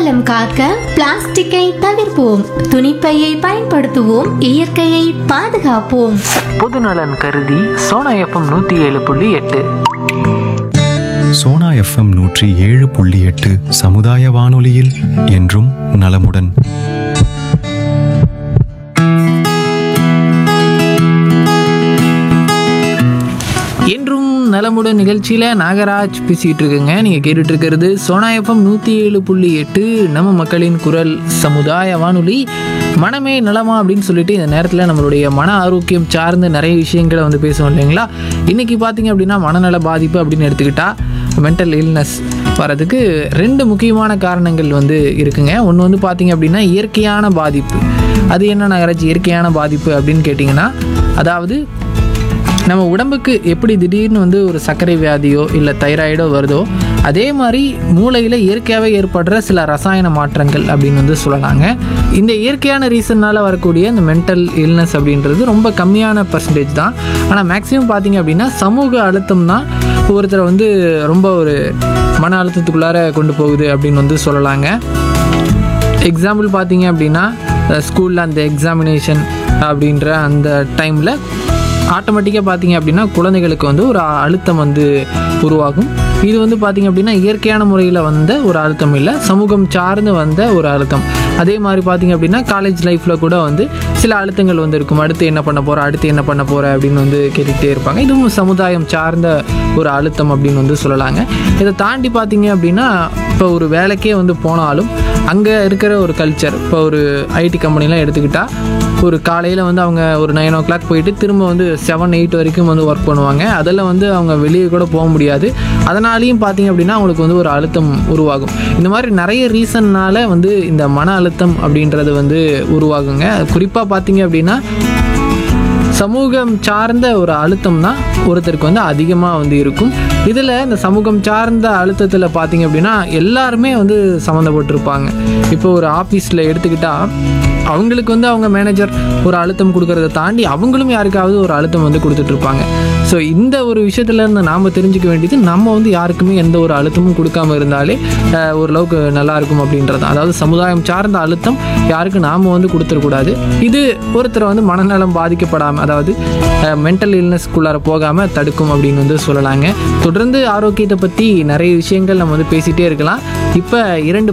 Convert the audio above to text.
நலம் காக்க பிளாஸ்டிக்கை தவிர்ப்போம் துணிப்பையை பயன்படுத்துவோம் இயற்கையை பாதுகாப்போம் பொதுநலன் கருதி சோனா எஃப்எம் நூற்றி ஏழு புள்ளி எட்டு சோனா எஃப்எம் நூற்றி ஏழு புள்ளி எட்டு சமுதாய வானொலியில் என்றும் நலமுடன் என்றும் நலமுடன் நிகழ்ச்சியில் நாகராஜ் பேசிகிட்டு இருக்குங்க நீங்கள் கேட்டுட்டு இருக்கிறது சோனா எஃப்எம் நூற்றி ஏழு புள்ளி எட்டு நம்ம மக்களின் குரல் சமுதாய வானொலி மனமே நலமா அப்படின்னு சொல்லிட்டு இந்த நேரத்தில் நம்மளுடைய மன ஆரோக்கியம் சார்ந்த நிறைய விஷயங்களை வந்து பேசுவோம் இல்லைங்களா இன்றைக்கி பார்த்தீங்க அப்படின்னா மனநல பாதிப்பு அப்படின்னு எடுத்துக்கிட்டா மென்டல் இல்னஸ் வரதுக்கு ரெண்டு முக்கியமான காரணங்கள் வந்து இருக்குங்க ஒன்று வந்து பார்த்தீங்க அப்படின்னா இயற்கையான பாதிப்பு அது என்ன நகராட்சி இயற்கையான பாதிப்பு அப்படின்னு கேட்டிங்கன்னா அதாவது நம்ம உடம்புக்கு எப்படி திடீர்னு வந்து ஒரு சர்க்கரை வியாதியோ இல்லை தைராய்டோ வருதோ அதே மாதிரி மூளையில் இயற்கையாகவே ஏற்படுற சில ரசாயன மாற்றங்கள் அப்படின்னு வந்து சொல்லலாங்க இந்த இயற்கையான ரீசன்னால் வரக்கூடிய இந்த மென்டல் இல்னஸ் அப்படின்றது ரொம்ப கம்மியான பர்சன்டேஜ் தான் ஆனால் மேக்ஸிமம் பார்த்தீங்க அப்படின்னா சமூக அழுத்தம் தான் ஒருத்தரை வந்து ரொம்ப ஒரு மன அழுத்தத்துக்குள்ளார கொண்டு போகுது அப்படின்னு வந்து சொல்லலாங்க எக்ஸாம்பிள் பார்த்தீங்க அப்படின்னா ஸ்கூலில் அந்த எக்ஸாமினேஷன் அப்படின்ற அந்த டைமில் ஆட்டோமேட்டிக்காக பார்த்தீங்க அப்படின்னா குழந்தைகளுக்கு வந்து ஒரு அழுத்தம் வந்து உருவாகும் இது வந்து பார்த்தீங்க அப்படின்னா இயற்கையான முறையில் வந்த ஒரு அழுத்தம் இல்லை சமூகம் சார்ந்து வந்த ஒரு அழுத்தம் அதே மாதிரி பார்த்தீங்க அப்படின்னா காலேஜ் லைஃப்பில் கூட வந்து சில அழுத்தங்கள் வந்து இருக்கும் அடுத்து என்ன பண்ண போகிற அடுத்து என்ன பண்ண போகிற அப்படின்னு வந்து கேட்டுக்கிட்டே இருப்பாங்க இதுவும் சமுதாயம் சார்ந்த ஒரு அழுத்தம் அப்படின்னு வந்து சொல்லலாங்க இதை தாண்டி பார்த்தீங்க அப்படின்னா இப்போ ஒரு வேலைக்கே வந்து போனாலும் அங்கே இருக்கிற ஒரு கல்ச்சர் இப்போ ஒரு ஐடி கம்பெனிலாம் எடுத்துக்கிட்டால் ஒரு காலையில் வந்து அவங்க ஒரு நைன் ஓ கிளாக் போயிட்டு திரும்ப வந்து செவன் எயிட் வரைக்கும் வந்து ஒர்க் பண்ணுவாங்க அதில் வந்து அவங்க வெளியே கூட போக முடியாது அதனாலையும் பார்த்தீங்க அப்படின்னா அவங்களுக்கு வந்து ஒரு அழுத்தம் உருவாகும் இந்த மாதிரி நிறைய ரீசன்னால் வந்து இந்த மன அழுத்தம் அப்படின்றது வந்து உருவாகுங்க குறிப்பாக பார்த்தீங்க அப்படின்னா சமூகம் சார்ந்த ஒரு அழுத்தம் தான் ஒருத்தருக்கு வந்து அதிகமாக வந்து இருக்கும் இதில் இந்த சமூகம் சார்ந்த அழுத்தத்தில் பார்த்தீங்க அப்படின்னா எல்லாருமே வந்து சம்மந்தப்பட்டிருப்பாங்க இப்போ ஒரு ஆஃபீஸில் எடுத்துக்கிட்டால் அவங்களுக்கு வந்து அவங்க மேனேஜர் ஒரு அழுத்தம் கொடுக்கறத தாண்டி அவங்களும் யாருக்காவது ஒரு அழுத்தம் வந்து கொடுத்துட்ருப்பாங்க ஸோ இந்த ஒரு விஷயத்துல இருந்து நாம் தெரிஞ்சுக்க வேண்டியது நம்ம வந்து யாருக்குமே எந்த ஒரு அழுத்தமும் கொடுக்காம இருந்தாலே அஹ், ஓரளவுக்கு நல்லா இருக்கும் அப்படின்றது தான். அதாவது சமுதாயம் சார்ந்த அழுத்தம் யாருக்கு நாம் வந்து கொடுத்துடக்கூடாது இது ஒருத்தரை வந்து மனநலம் பாதிக்கப்படாமல் அதாவது மென்டல் இல்னஸ்க்குள்ளார போகாமல் தடுக்கும் அப்படின்னு வந்து சொல்லலாங்க தொடர்ந்து ஆரோக்கியத்தை பற்றி நிறைய விஷயங்கள் நம்ம வந்து பேசிகிட்டே இருக்கலாம் இப்போ இரண்டு